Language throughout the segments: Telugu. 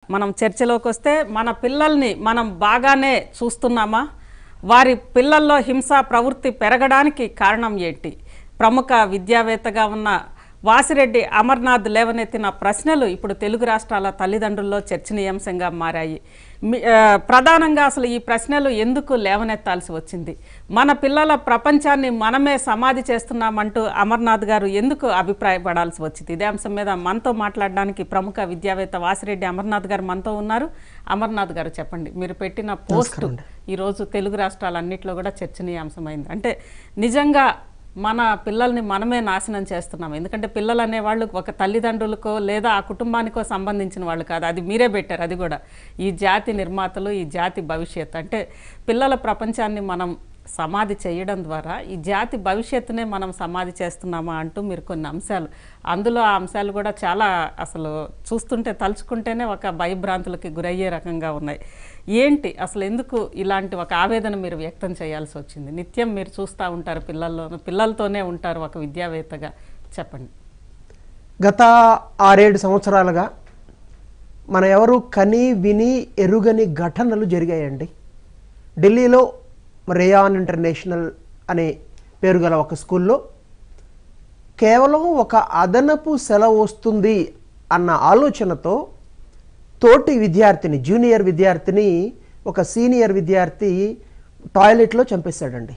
మనం చర్చలోకి వస్తే మన పిల్లల్ని మనం బాగానే చూస్తున్నామా వారి పిల్లల్లో హింస ప్రవృత్తి పెరగడానికి కారణం ఏంటి ప్రముఖ విద్యావేత్తగా ఉన్న వాసిరెడ్డి అమర్నాథ్ లేవనెత్తిన ప్రశ్నలు ఇప్పుడు తెలుగు రాష్ట్రాల తల్లిదండ్రుల్లో చర్చనీయాంశంగా మారాయి మీ- ఆ, ప్రధానంగా అసలు ఈ ప్రశ్నలు ఎందుకు లేవనెత్తాల్సి వచ్చింది మన పిల్లల ప్రపంచాన్ని మనమే సమాధి చేస్తున్నామంటూ అమర్నాథ్ గారు ఎందుకు అభిప్రాయపడాల్సి వచ్చింది ఇదే అంశం మీద మనతో మాట్లాడడానికి ప్రముఖ విద్యావేత్త వాసిరెడ్డి అమర్నాథ్ గారు మనతో ఉన్నారు అమర్నాథ్ గారు చెప్పండి మీరు పెట్టిన పోస్ట్ ఈరోజు తెలుగు రాష్ట్రాలన్నింటిలో కూడా చర్చనీయాంశమైంది అంటే నిజంగా మన పిల్లల్ని మనమే నాశనం చేస్తున్నాం ఎందుకంటే పిల్లలు అనేవాళ్ళు ఒక తల్లిదండ్రులకో లేదా ఆ కుటుంబానికో సంబంధించిన వాళ్ళు కాదు అది మీరే పెట్టారు అది కూడా ఈ జాతి నిర్మాతలు ఈ జాతి భవిష్యత్ అంటే పిల్లల ప్రపంచాన్ని మనం సమాధి చేయడం ద్వారా ఈ జాతి భవిష్యత్తునే మనం సమాధి చేస్తున్నామా అంటూ మీరు కొన్ని అంశాలు అందులో ఆ అంశాలు కూడా చాలా అసలు చూస్తుంటే తలుచుకుంటేనే ఒక భయభ్రాంతులకి గురయ్యే రకంగా ఉన్నాయి ఏంటి అసలు ఎందుకు ఇలాంటి ఒక ఆవేదన మీరు వ్యక్తం చేయాల్సి వచ్చింది నిత్యం మీరు చూస్తూ ఉంటారు పిల్లల్లో పిల్లలతోనే ఉంటారు ఒక విద్యావేత్తగా చెప్పండి గత ఆరేడు సంవత్సరాలుగా మన ఎవరు కని విని ఎరుగని ఘటనలు జరిగాయండి ఢిల్లీలో రేయాన్ ఇంటర్నేషనల్ అనే పేరు గల ఒక స్కూల్లో కేవలం ఒక అదనపు సెలవు వస్తుంది అన్న ఆలోచనతో తోటి విద్యార్థిని జూనియర్ విద్యార్థిని ఒక సీనియర్ విద్యార్థి టాయిలెట్లో చంపేశాడండి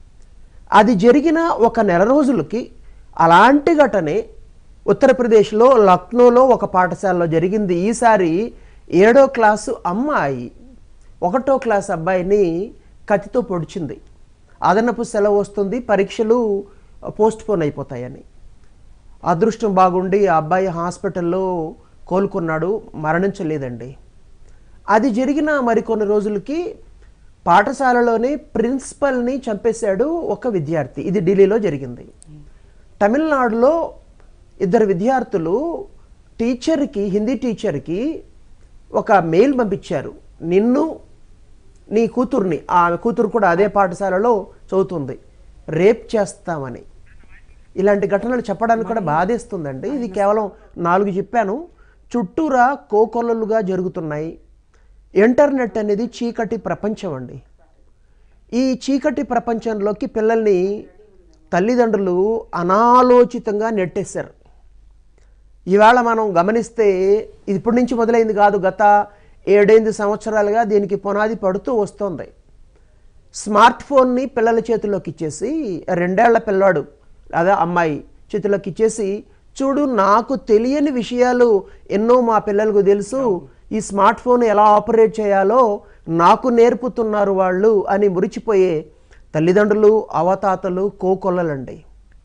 అది జరిగిన ఒక నెల రోజులకి అలాంటి ఘటనే ఉత్తరప్రదేశ్లో లక్నోలో ఒక పాఠశాలలో జరిగింది ఈసారి ఏడో క్లాసు అమ్మాయి ఒకటో క్లాస్ అబ్బాయిని కత్తితో పొడిచింది అదనపు సెలవు వస్తుంది పరీక్షలు పోస్ట్ పోన్ అయిపోతాయని అదృష్టం బాగుండి ఆ అబ్బాయి హాస్పిటల్లో కోలుకున్నాడు మరణించలేదండి అది జరిగిన మరికొన్ని రోజులకి పాఠశాలలోనే ప్రిన్సిపల్ని చంపేశాడు ఒక విద్యార్థి ఇది ఢిల్లీలో జరిగింది తమిళనాడులో ఇద్దరు విద్యార్థులు టీచర్కి హిందీ టీచర్కి ఒక మెయిల్ పంపించారు నిన్ను నీ కూతుర్ని ఆ కూతురు కూడా అదే పాఠశాలలో చదువుతుంది రేప్ చేస్తామని ఇలాంటి ఘటనలు చెప్పడానికి కూడా బాధేస్తుందండి ఇది కేవలం నాలుగు చెప్పాను చుట్టూరా కోకొల్లలుగా జరుగుతున్నాయి ఇంటర్నెట్ అనేది చీకటి ప్రపంచం అండి ఈ చీకటి ప్రపంచంలోకి పిల్లల్ని తల్లిదండ్రులు అనాలోచితంగా నెట్టేశారు ఇవాళ మనం గమనిస్తే ఇది ఇప్పటి నుంచి మొదలైంది కాదు గత ఏడెనిమిది సంవత్సరాలుగా దీనికి పునాది పడుతూ వస్తుంది స్మార్ట్ ఫోన్ని పిల్లల చేతిలోకి ఇచ్చేసి రెండేళ్ల పిల్లాడు అదే అమ్మాయి చేతిలోకి ఇచ్చేసి చూడు నాకు తెలియని విషయాలు ఎన్నో మా పిల్లలకు తెలుసు ఈ స్మార్ట్ ఫోన్ ఎలా ఆపరేట్ చేయాలో నాకు నేర్పుతున్నారు వాళ్ళు అని మురిచిపోయే తల్లిదండ్రులు అవతాతలు కోకొల్లలండి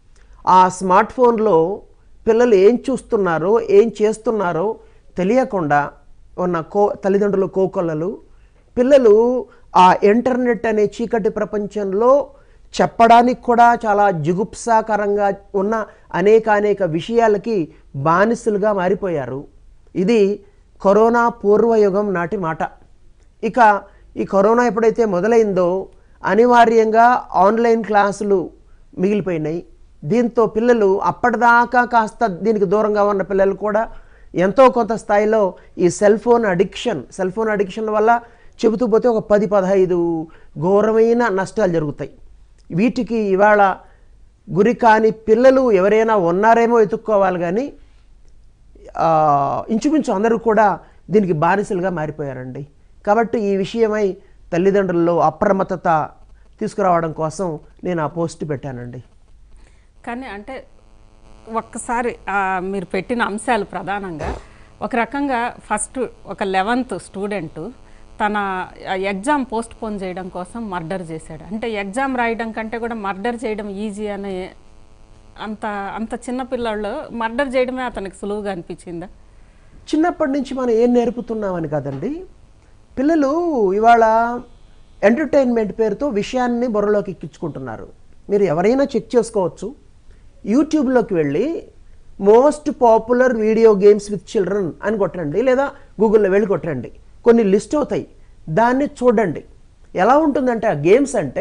ఆ స్మార్ట్ ఫోన్లో పిల్లలు ఏం చూస్తున్నారో ఏం చేస్తున్నారో తెలియకుండా ఉన్న కో తల్లిదండ్రుల కోకొల్లలు పిల్లలు ఆ ఇంటర్నెట్ అనే చీకటి ప్రపంచంలో చెప్పడానికి కూడా చాలా జుగుప్సాకరంగా ఉన్న అనేక అనేక విషయాలకి బానిసలుగా మారిపోయారు ఇది కరోనా పూర్వయుగం నాటి మాట ఇక ఈ కరోనా ఎప్పుడైతే మొదలైందో అనివార్యంగా ఆన్లైన్ క్లాసులు మిగిలిపోయినాయి దీంతో పిల్లలు అప్పటిదాకా కాస్త దీనికి దూరంగా ఉన్న పిల్లలు కూడా ఎంతో కొంత స్థాయిలో ఈ cell phone addiction cell phone addiction వల్ల చెబుతూ పోతే ఒక పది పదహైదు ఘోరమైన నష్టాలు జరుగుతాయి వీటికి ఇవాళ గురి కాని పిల్లలు ఎవరైనా ఉన్నారేమో ఎత్తుక్కోవాలి కానీ ఆ, ఇంచుమించు అందరూ కూడా దీనికి బానిసలుగా మారిపోయారండి కాబట్టి ఈ విషయమై తల్లిదండ్రుల్లో అప్రమత్తత తీసుకురావడం కోసం నేను ఆ పోస్ట్ పెట్టానండి కానీ అంటే ఒక్కసారి ఆ, మీరు పెట్టిన అంశాలు ప్రధానంగా ఒక రకంగా ఫస్ట్ ఒక లెవెన్త్ స్టూడెంట్ తన ఎగ్జామ్ పోస్ట్ పోన్ చేయడం కోసం మర్డర్ చేశాడు అంటే ఎగ్జామ్ రాయడం కంటే కూడా మర్డర్ చేయడం ఈజీ అనే అంత అంత చిన్న పిల్లాళ్ళు మర్డర్ చేయడమే అతనికి సులువుగా అనిపించిందా చిన్నప్పటి నుంచి మనం ఏం నేర్పుతున్నామని కదండి పిల్లలు ఇవాళ ఎంటర్టైన్మెంట్ పేరుతో విషయాన్ని బుర్రలోకి ఎక్కించుకుంటున్నారు మీరు ఎవరైనా చెక్ చేసుకోవచ్చు యూట్యూబ్లోకి వెళ్ళి most popular video games with children అని కొట్టండి లేదా గూగుల్లో వెళ్ళి కొట్టండి కొన్ని లిస్ట్ అవుతాయి దాన్ని చూడండి ఎలా ఉంటుందంటే ఆ గేమ్స్ అంటే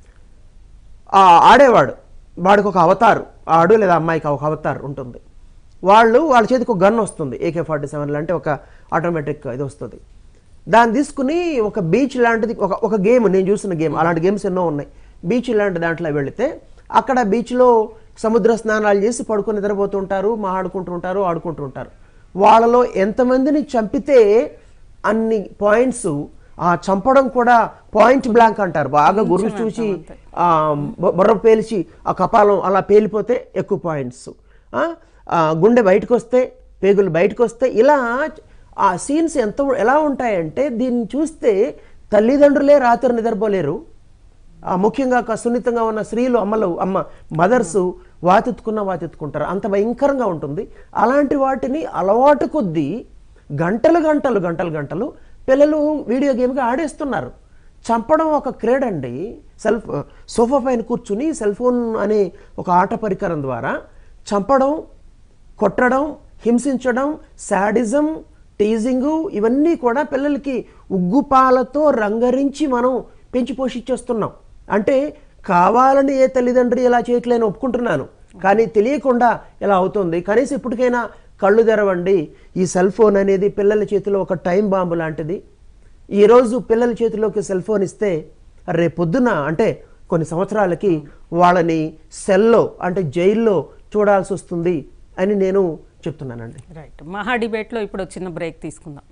ఆ ఆడేవాడు వాడికి ఒక అవతారు ఆడు లేదా అమ్మాయికి ఒక అవతార్ ఉంటుంది వాళ్ళు వాళ్ళ చేతికి ఒక గన్ వస్తుంది ఏకే ఫార్టీ సెవెన్లో అంటే ఒక ఆటోమేటిక్ ఇది వస్తుంది దాన్ని తీసుకుని ఒక బీచ్ లాంటిది ఒక ఒక గేమ్ నేను చూసిన గేమ్ అలాంటి గేమ్స్ ఎన్నో ఉన్నాయి బీచ్ లాంటి దాంట్లో వెళితే అక్కడ బీచ్లో సముద్ర స్నానాలు చేసి పడుకొని నిద్రపోతుంటారు మాట్లాడుకుంటుంటారు ఆడుకుంటూ ఉంటారు వాళ్ళలో ఎంతమందిని చంపితే అన్ని పాయింట్స్ ఆ చంపడం కూడా పాయింట్ బ్లాంక్ అంటారు బాగా గురువు చూసి ఆ, బొ- బుర్ర పేల్చి ఆ కపాలం అలా పేలిపోతే ఎక్కువ పాయింట్స్ ఆ, ఆ, గుండె బయటకు వస్తే పేగులు బయటకు వస్తే ఇలా ఆ సీన్స్ ఎంత ఎలా ఉంటాయంటే దీన్ని చూస్తే తల్లిదండ్రులే రాత్రి నిద్రపోలేరు ఆ, ముఖ్యంగా ఒక సున్నితంగా ఉన్న స్త్రీలు అమ్మలు అమ్మ మదర్స్ వాతెత్తుకున్న వాతెత్తుకుంటారు అంత భయంకరంగా ఉంటుంది అలాంటి వాటిని అలవాటు కొద్దీ గంటలు గంటలు గంటలు గంటలు పిల్లలు వీడియో గేమ్గా ఆడేస్తున్నారు చంపడం ఒక క్రీడ అండి సెల్ఫ్ సోఫా పైన కూర్చుని సెల్ ఫోన్ అనే ఒక ఆట పరికరం ద్వారా చంపడం కొట్టడం హింసించడం శాడిజం టీజింగు ఇవన్నీ కూడా పిల్లలకి ఉగ్గుపాలతో రంగరించి మనం పెంచి పోషించేస్తున్నాం అంటే కావాలని ఏ తల్లిదండ్రి ఇలా చేయట్లేని ఒప్పుకుంటున్నాను కానీ తెలియకుండా ఇలా అవుతుంది కనీసం ఇప్పటికైనా కళ్ళు తెరవండి ఈ సెల్ ఫోన్ అనేది పిల్లల చేతిలో ఒక టైం బాంబు లాంటిది ఈరోజు పిల్లల చేతిలోకి సెల్ ఫోన్ ఇస్తే రేపొద్దున అంటే కొన్ని సంవత్సరాలకి వాళ్ళని సెల్లో అంటే జైల్లో చూడాల్సి వస్తుంది అని నేను చెప్తున్నానండి రైట్ మహా డిబేట్లో ఇప్పుడు చిన్న బ్రేక్ తీసుకుందాం